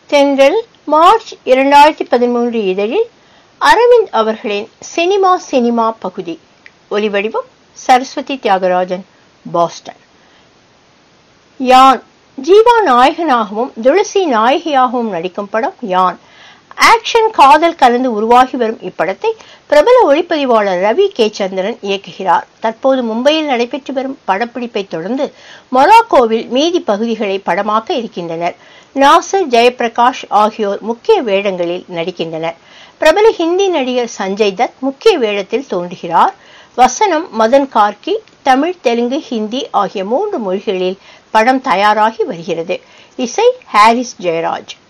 தென்றல் மார்ச் இரண்டாயிரத்தி பதிமூன்று இதழில் அரவிந்த் அவர்களின் சினிமா சினிமா பகுதி ஒலிவடிவம் சரஸ்வதி தியாகராஜன் பாஸ்டன் யான் ஜீவா நாயகனாகவும் துளசி நாயகியாகவும் நடிக்கும் படம் யான் ஆக்ஷன் காதல் கலந்து உருவாகி வரும் இப்படத்தை பிரபல ஒளிப்பதிவாளர் ரவி கே சந்திரன் இயக்குகிறார் தற்போது மும்பையில் நடைபெற்று வரும் படப்பிடிப்பை தொடர்ந்து மொராக்கோவில் மீதி பகுதிகளை படமாக்க இருக்கின்றனர் நாசர் ஜெயபிரகாஷ் ஆகியோர் முக்கிய வேடங்களில் நடிக்கின்றனர் பிரபல ஹிந்தி நடிகர் சஞ்சய் தத் முக்கிய வேடத்தில் தோன்றுகிறார் வசனம் மதன் கார்கி தமிழ் தெலுங்கு ஹிந்தி ஆகிய மூன்று மொழிகளில் படம் தயாராகி வருகிறது இசை ஹாரிஸ் ஜெயராஜ்